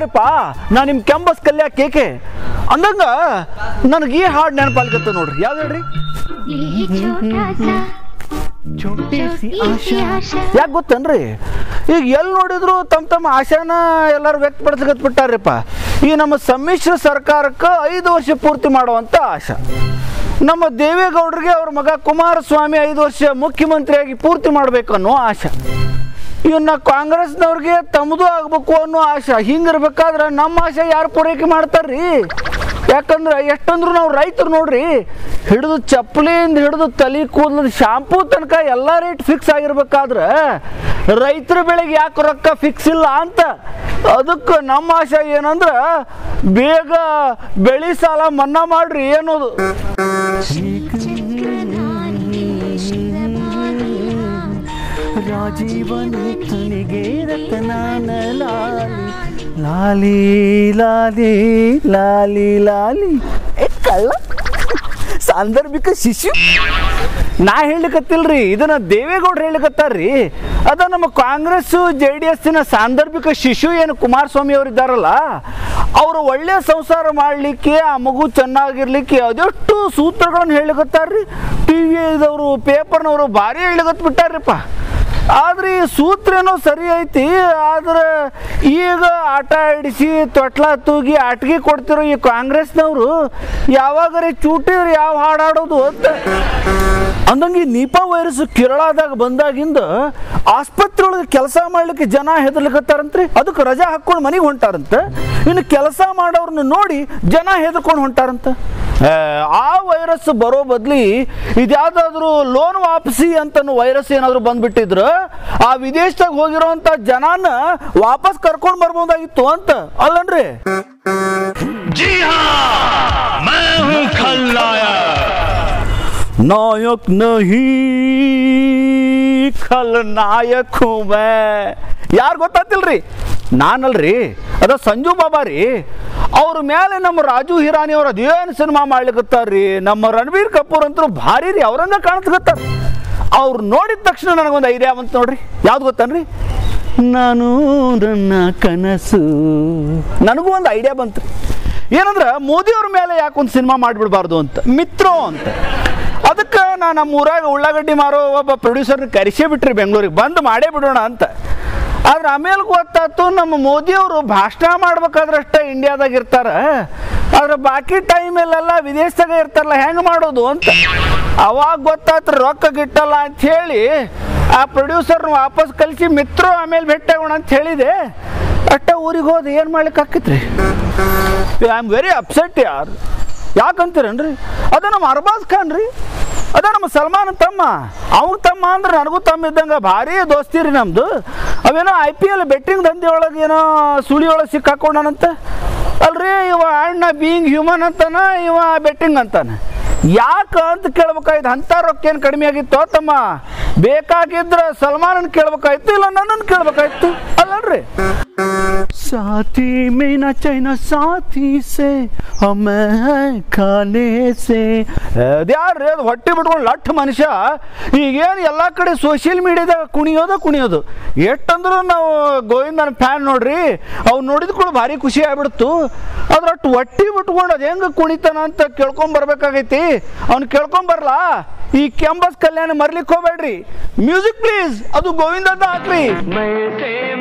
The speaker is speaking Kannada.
ರೀಪ ನಾ ನಿಮ್ಮ ಕೆಂಬಸ್ ಕಲ್ಯಾಣ ಕೇಕೆ ಅಂದಂಗ ನನಗೆ ಈ ಹಾಡು ನೆನಪಾಲ್ಕತ್ತ ನೋಡ್ರಿ ಯಾವ್ದು ಹೇಳ್ರಿ ये छोटा सा छोटी सी छोटी सी आशा ಯಾಕೆ ಗೊತ್ತೇನ್ರಿ ಈಗ ಎಲ್ಲಿ ನೋಡಿದ್ರು ತಮ್ಮ ತಮ್ಮ ಆಶಾನ ಎಲ್ಲರೂ ವ್ಯಕ್ತಪಡಿಸ್ಕತ್ ಬಿಟ್ಟಾರ್ರಿಪ್ಪ ಈ ನಮ್ಮ ಸಮ್ಮಿಶ್ರ ಸರ್ಕಾರಕ್ಕೆ ಐದು ವರ್ಷ ಪೂರ್ತಿ ಮಾಡುವಂಥ ಆಶಾ ನಮ್ಮ ದೇವೇಗೌಡರಿಗೆ ಅವ್ರ ಮಗ ಕುಮಾರಸ್ವಾಮಿ ಐದು ವರ್ಷ ಮುಖ್ಯಮಂತ್ರಿಯಾಗಿ ಪೂರ್ತಿ ಮಾಡಬೇಕು ಅನ್ನೋ ಆಶಾ ಇವನ್ನ ಕಾಂಗ್ರೆಸ್ನವ್ರಿಗೆ ತಮ್ಮದು ಆಗ್ಬೇಕು ಅನ್ನೋ ಆಶಾ ಹಿಂಗಿರ್ಬೇಕಾದ್ರೆ ನಮ್ಮ ಆಶೆ ಯಾರು ಪೂರೈಕೆ ಮಾಡ್ತಾರ್ರಿ ಯಾಕಂದ್ರೆ ಎಷ್ಟಂದ್ರು ನಾವು ರೈತರು ನೋಡ್ರಿ ಹಿಡಿದು ಚಪ್ಪಲಿಯಿಂದ ಹಿಡಿದು ತಲೆ ಕೂದಲದ ಶಾಂಪೂ ತನಕ ಎಲ್ಲ ರೇಟ್ ಫಿಕ್ಸ್ ಆಗಿರ್ಬೇಕಾದ್ರೆ ರೈತರ ಬೆಳೆಗೆ ಯಾಕೆ ರೊಕ್ಕ ಫಿಕ್ಸ್ ಇಲ್ಲ ಅಂತ ಅದಕ್ಕೆ ನಮ್ಮ ಆಶೆ ಏನಂದ್ರೆ ಬೇಗ ಬೆಳೆ ಸಾಲ ಮನ್ನಾ ಮಾಡ್ರಿ ಏನೋದು ರಾಜೀವನಿ ತುನಿಗೆ ರತನಾನ ಲಾಲಿ ಲಾಲಿ ಲಾಲಿ ಲಾಲಿ ಏ ಕಳ್ಳ ಸಾಂದರ್ಭಿಕ ಶಿಶು ನಾ ಹೇಳಿಕತ್ತಿಲ್ರಿ ಇದನ್ನ ದೇವೇಗೌಡರು ಹೇಳಿಕತ್ತಾರ್ರಿ ಅದ ನಮ್ಮ ಕಾಂಗ್ರೆಸ್ ಜೆ ಡಿ ಎಸ್ಸಿನ ಸಾಂದರ್ಭಿಕ ಶಿಶು ಏನು ಕುಮಾರಸ್ವಾಮಿ ಅವರು ಇದ್ದಾರಲ್ಲ ಅವರು ಒಳ್ಳೆ ಸಂಸಾರ ಮಾಡಲಿಕ್ಕೆ ಆ ಮಗು ಚೆನ್ನಾಗಿರ್ಲಿಕ್ಕೆ ಅದೆಷ್ಟು ಸೂತ್ರಗಳನ್ನು ಹೇಳಿಕತ್ತಾರ್ರಿ ಟಿ ವಿ ಇದವರು ಪೇಪರ್ನವರು ಭಾರಿ ಹೇಳಿಕತ್ ಬಿಟ್ಟಾರ್ರಿಪ್ಪ ಆದ್ರೆ ಈ ಸೂತ್ರ ಏನೋ ಸರಿ ಐತಿ ಆದ್ರೆ ಈಗ ಆಟ ಆಡಿಸಿ ತೊಟ್ಲ ತೂಗಿ ಆಟಿಗೆ ಕೊಡ್ತಿರೋ ಈ ಕಾಂಗ್ರೆಸ್ನವರು ಯಾವಾಗರೆ ಚೂಟಿದ್ರೆ ಯಾವ ಹಾಡಾಡೋದು ಅಂತ ಅಂದಂಗೆ ಈ ನಿಪಾ ವೈರಸ್ ಕೇರಳದಾಗ ಬಂದಾಗಿಂದ ಆಸ್ಪತ್ರೆ ಒಳಗೆ ಕೆಲಸ ಮಾಡ್ಲಿಕ್ಕೆ ಜನ ಹೆದರ್ಲಿಕತ್ತಾರಂತ್ರಿ ಅದಕ್ಕೆ ರಜಾ ಹಾಕೊಂಡು ಮನೆಗೆ ಹೊಂಟಾರಂತ ಇನ್ನು ಕೆಲಸ ಮಾಡೋರ್ನ ನೋಡಿ ಜನ ಹೆದರ್ಕೊಂಡು ಹೊಂಟಾರಂತ ಏ, ಆ ವೈರಸ್ ಬರೋ ಬದ್ಲಿ ಇದ್ಯಾವ್ದಾದ್ರು ಲೋನ್ ವಾಪಸಿ ಅಂತ ವೈರಸ್ ಏನಾದ್ರು ಬಂದ್ಬಿಟ್ಟಿದ್ರು ಆ ವಿದೇಶದಾಗ ಹೋಗಿರೋಂಥ ಜನನ ವಾಪಸ್ ಕರ್ಕೊಂಡು ಬರ್ಬೋದಾಗಿತ್ತು ಅಂತ ಅಲ್ಲನ್ರಿ जी हाँ मैं हूँ खलनायक नायक नहीं खलनायक हूँ मैं ಯಾರು ಗೊತ್ತಾತಿಲ್ರಿ ನಾನಲ್ರಿ ಅದ ಸಂಜು ಬಾಬಾ ರೀ ಅವ್ರ ಮೇಲೆ ನಮ್ಮ ರಾಜು ಹಿರಾನಿ ಅವ್ರ ಅದೇನು ಸಿನಿಮಾ ಮಾಡ್ಲಿಕತ್ತಾರ್ರಿ ನಮ್ಮ ರಣಬೀರ್ ಕಪೂರ್ ಅಂತೂ ಭಾರಿ ರೀ ಅವ್ರಂಗ ಕಾಣಿಸ್ಕತ್ತಾರ ಅವ್ರು ನೋಡಿದ ತಕ್ಷಣ ನನಗೊಂದು ಐಡಿಯಾ ಬಂತು ನೋಡ್ರಿ ಯಾವ್ದು ಗೊತ್ತನ್ರಿ ನಾನು ನನ್ನ ಕನಸು ನನಗೂ ಒಂದು ಐಡಿಯಾ ಬಂತು ಏನಂದ್ರೆ ಮೋದಿಯವ್ರ ಮೇಲೆ ಯಾಕೊಂದು ಸಿನಿಮಾ ಮಾಡಿಬಿಡ್ಬಾರ್ದು ಅಂತ ಮಿತ್ರೋ ಅಂತ ಅದಕ್ಕೆ ನಾ ನಮ್ಮ ಊರಾಗ ಉಳ್ಳಾಗಡ್ಡಿ ಮಾರೋ ಒಬ್ಬ ಪ್ರೊಡ್ಯೂಸರ್ನ ಕರೆಸೇ ಬಿಟ್ರಿ ಬೆಂಗಳೂರಿಗೆ ಬಂದು ಮಾಡೇ ಬಿಡೋಣ ಅಂತ ಆದ್ರೆ ಆಮೇಲೆ ಗೊತ್ತಾಯ್ತು ನಮ್ಮ ಮೋದಿಯವರು ಭಾಷಣ ಮಾಡ್ಬೇಕಾದ್ರೆ ಅಷ್ಟೇ ಇಂಡಿಯಾದಾಗ ಇರ್ತಾರ ಆದ್ರೆ ಬಾಕಿ ಟೈಮಲ್ಲೆಲ್ಲ ವಿದೇಶದಾಗ ಇರ್ತಾರಲ್ಲ ಹೆಂಗೆ ಮಾಡೋದು ಅಂತ ಅವಾಗ ಗೊತ್ತಾಯ್ತು ರೊಕ್ಕ ಗಿಟ್ಟಲ್ಲ ಅಂತ ಹೇಳಿ ಆ ಪ್ರೊಡ್ಯೂಸರ್ನ ವಾಪಸ್ ಕಲಿಸಿ ಮಿತ್ರು ಆಮೇಲೆ ಭೇಟಿಯಾಗೋಣ ಅಂತ ಹೇಳಿದೆ ಅಷ್ಟ ಊರಿಗೆ ಹೋದ ಏನು ಮಾಡ್ಲಿಕ್ಕೆ ಆಕೈತ್ರಿ ಐ ಆಮ್ ವೆರಿ ಅಪ್ಸೆಟ್ ಯಾರ್ ಯಾಕಂತೀರನ್ರಿ ಅದ ನಮ್ಮ ಅರ್ಬಾಜ್ ಖಾನ್ ರೀ ಅದ ನಮ್ಮ ಸಲ್ಮಾನ್ ತಮ್ಮ ಅವ್ನ ತಮ್ಮ ಅಂದ್ರೆ ನನಗೂ ತಮ್ಮ ಇದ್ದಂಗೆ ಭಾರಿ ದೋಸ್ತಿ ರೀ ನಮ್ಮದು ಅವೇನೋ ಐ ಪಿ ಎಲ್ ಬೆಟ್ಟಿಂಗ್ ದಂಧೆ ಒಳಗೆ ಏನೋ ಸುಳಿ ಒಳಗೆ ಸಿಕ್ಕಾಕೊಂಡಾನಂತ ಅಲ್ರಿ ಇವ ಅಣ್ಣ ಬೀಯಿಂಗ್ ಹ್ಯೂಮನ್ ಅಂತಾನ ಇವ ಬೆಟ್ಟಿಂಗ್ ಅಂತಾನ ಯಾಕ ಅಂತ ಕೇಳ್ಬೇಕಾಯ್ತು ಅಂಥ ರೊಕ್ಕ ಏನು ಕಡಿಮೆ ಆಗಿತ್ತು ತಮ್ಮ ಬೇಕಾಗಿದ್ರೆ ಸಲ್ಮಾನನ್ ಕೇಳ್ಬೇಕಾಯ್ತು ಇಲ್ಲ ನನ್ನನ್ನು ಕೇಳ್ಬೇಕಾಯ್ತು ಅಲ್ಲನ್ರಿ साथी में न चाइना साथी से हमें खाने से ಅದ್ಯಾರ್ರಿ ಅದು ಹೊಟ್ಟೆ ಬಿಟ್ಕೊಂಡು ಲಟ್ ಮನುಷ್ಯ ಈಗೇನು ಎಲ್ಲ ಕಡೆ ಸೋಷಿಯಲ್ ಮೀಡಿಯಾದಾಗ ಕುಣಿಯೋದು ಕುಣಿಯೋದು ಎಷ್ಟಂದ್ರೂ ನಾವು ಗೋವಿಂದನ ಫ್ಯಾನ್ ನೋಡ್ರಿ ಅವ್ನು ನೋಡಿದ ಕೂಡ ಭಾರಿ ಖುಷಿ ಆಗ್ಬಿಡ್ತು ಅದ್ರ ಅಷ್ಟು ಹೊಟ್ಟಿ ಬಿಟ್ಕೊಂಡು ಅದು ಹೆಂಗೆ ಕುಣಿತಾನ ಅಂತ ಕೇಳ್ಕೊಂಡ್ ಬರ್ಬೇಕಾಗೈತಿ ಅವ್ನು ಕೇಳ್ಕೊಂಡ್ ಬರ್ಲಾ ಈ ಕೆಂಬಸ್ ಕಲ್ಯಾಣ ಮರ್ಲಿಕ್ಕೆ ಹೋಗ್ಬೇಡ್ರಿ ಮ್ಯೂಸಿಕ್ ಪ್ಲೀಸ್ ಅದು ಗೋವಿಂದದ ಹಾಕ್ರಿ मैं से